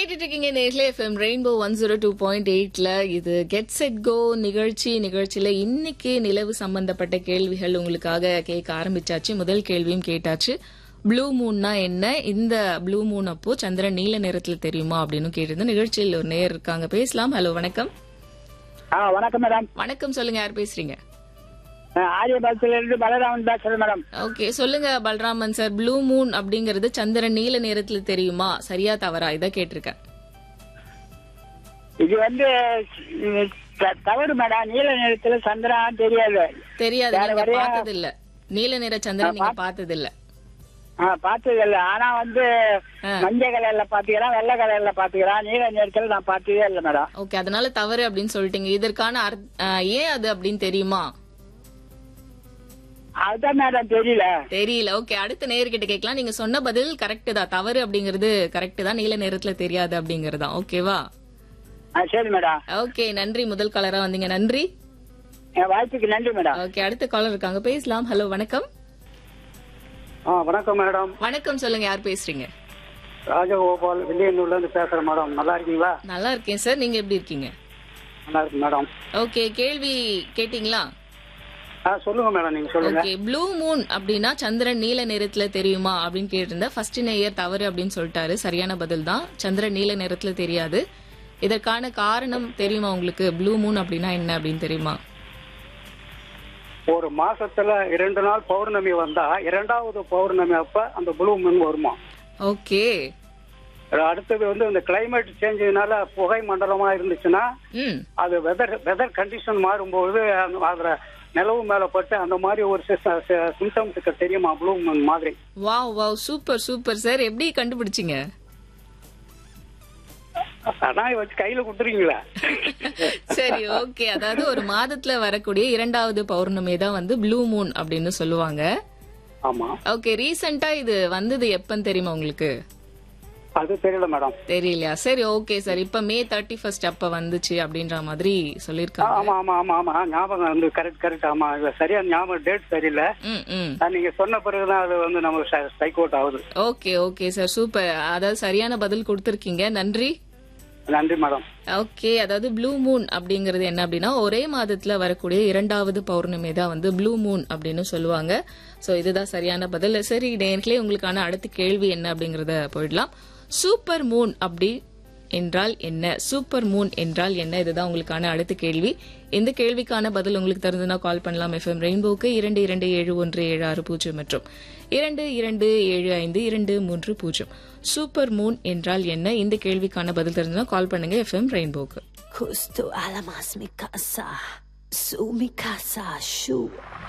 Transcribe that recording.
கேட்டுட்டு இருக்கீங்க நேர்ல FM rainbow one zero two point எயிட்ல இது கெட் செட் கோ நிகழ்ச்சி நிகழ்ச்சியில இன்னைக்கு நிலவு சம்பந்தப்பட்ட கேள்விகள் உங்களுக்காக கேட்க ஆரம்பிச்சாச்சு முதல் கேள்வியும் கேட்டாச்சு ப்ளூ மூன்னா என்ன இந்த ப்ளூ மூன் அப்போ சந்திரன் நீல நிறத்துல தெரியுமா அப்படின்னு கேட்டிருந்தோம் நிகழ்ச்சியில் ஒரு நேர் இருக்காங்க பேசலாம் ஹலோ வணக்கம் ஆ வணக்கம் மேடம் வணக்கம் சொல்லுங்க யார் பேசுறீங்க ஆரியபாளத்துல இருந்து பலராமன் பேசுறேன் மேடம் ஓகே சொல்லுங்க பல்ராமன் சார் ப்ளூ மூன் அப்படிங்கறது சந்திரன் நீல நிறத்துல தெரியுமா சரியா தவறா இதை கேட்டிருக்கேன் இது வந்து இது த- தவறு மேடம் நீல நிறத்துல சந்திரன் தெரியாது தெரியாது வேற நீங்க வரையா- பார்த்தது இல்ல நீல நிற சந்திரன் நீங்க பார்த்தது இல்ல ஆ, பார்த்தது இல்ல ஆனா வந்து ஆ. மஞ்சள் கலர்ல பாத்துக்கிறேன் வெள்ளை கலர்ல பாத்துக்கிறேன் நீல நிறத்துல நான் பார்த்ததே இல்ல மேடம் ஓகே அதனால தவறு அப்படின்னு சொல்லிட்டீங்க இதற்கான அர்த்- ஆ, ஏன் அது அப்படின்னு தெரியுமா அதுதான் மேடம் தெரியல தெரியல ஓகே அடுத்த நேர்கிட்ட கேட்கலாம் நீங்க சொன்ன பதில் கரெக்ட் தான் தவறு அப்படிங்கிறது கரெக்ட் தான் நீல நிறத்துல தெரியாது அப்படிங்கறது தான் ஓகேவா ஆ, சரி மேடம் ஓகே நன்றி முதல் காலரா வந்தீங்க நன்றி என் வாய்ப்புக்கு நன்றி மேடம் ஓகே அடுத்த காலர் இருக்காங்க பேசலாம் ஹலோ வணக்கம் ஆ வணக்கம் மேடம் வணக்கம் சொல்லுங்க யார் பேசுறீங்க ராஜகோபால் வில்லியனூர்ல இருந்து பேசுறேன் மேடம் நல்லா இருக்கீங்களா நல்லா இருக்கேன் சார் நீங்க எப்படி இருக்கீங்க நல்லா இருக்கு மேடம் ஓகே கேள்வி கேட்டீங்களா ஆ சொல்லுங்க மேடம் நீங்க சொல்லுங்க ஓகே ப்ளூ மூன் அப்படின்னா சந்திரன் நீல நிறத்துல தெரியுமா அப்படின்னு கேட்டிருந்தேன் ஃபர்ஸ்ட் நேயர் தவறு அப்படின்னு சொல்லிட்டாரு சரியான பதில் தான் சந்திரன் நீல நிறத்துல தெரியாது இதற்கான காரணம் தெரியுமா உங்களுக்கு ப்ளூ மூன் அப்படின்னா என்ன அப்படின்னு தெரியுமா ஒரு மாசத்துல இரண்டு நாள் பௌர்ணமி வந்தா இரண்டாவது பௌர்ணமி அப்ப அந்த ப்ளூ மூன் வருமா ஓகே அடுத்தது வந்து இந்த கிளைமேட் சேஞ்சினால புகை மண்டலமா இருந்துச்சுன்னா ம் அது வெதர் வெதர் கண்டிஷன் மாறும்போது அந்த- அதுல நிலவு மேல பட்டு அந்த மாதிரி ஒரு சிம்டம்ஸுக்கு தெரியுமா ப்ளூ மூன் மாதிரி wow wow super super sir எப்படி கண்டுபிடிச்சீங்க அதான் வச்சு கையில கொடுத்துருக்கீங்களா சரி ஓகே அதாவது ஒரு மாதத்துல வரக்கூடிய இரண்டாவது பௌர்ணமி தான் வந்து ப்ளூ மூன் அப்படின்னு சொல்லுவாங்க ஆமா ஓகே ரீசெண்டா இது வந்தது எப்பன்னு தெரியுமா உங்களுக்கு அது தெரியல மேடம் தெரியலையா சரி ஓகே சார் இப்ப மே தேர்ட்டி ஃபர்ஸ்ட் அப்ப வந்துச்சு அப்படின்ற மாதிரி சொல்லிருக்காங்க ஆமா ஆமா ஆமா ஆமா ஞாபகம் வந்து கரெக்ட் கரெக்ட் ஆமா இது சரியா ஞாபகம் டேட் சரியில்லை ம் ம் ஆனா, நீங்க சொன்ன பிறகுதான் அது வந்து நமக்கு ஸ்ட்ரைக் அவுட் ஆகுது ஓகே ஓகே சார் சூப்பர் அதாவது சரியான பதில் கொடுத்திருக்கீங்க நன்றி நன்றி மேடம் ஓகே அதாவது ப்ளூ மூன் அப்படிங்கிறது என்ன அப்படின்னா ஒரே மாதத்துல வரக்கூடிய இரண்டாவது பௌர்ணமி தான் வந்து ப்ளூ மூன் அப்படின்னு சொல்லுவாங்க சோ இதுதான் சரியான பதில் சரி நேர்களே உங்களுக்கான அடுத்த கேள்வி என்ன அப்படிங்கறத போயிடலாம் சூப்பர் மூன் அப்படி என்றால் என்ன சூப்பர் மூன் என்றால் என்ன இதுதான் உங்களுக்கான அடுத்த கேள்வி இந்த கேள்விக்கான பதில் உங்களுக்கு தெரிஞ்சுனா கால் பண்ணலாம் எஃப்எம் ரெயின்போக்கு இரண்டு இரண்டு ஏழு ஒன்று ஏழு ஆறு பூஜ்ஜியம் மற்றும் இரண்டு இரண்டு ஏழு ஐந்து இரண்டு மூன்று பூஜ்ஜியம் சூப்பர் மூன் என்றால் என்ன இந்த கேள்விக்கான பதில் தெரிஞ்சுனா கால் பண்ணுங்க எஃப்எம் ரெயின்போக்கு Justo alamas mi casa, su mi casa, shu.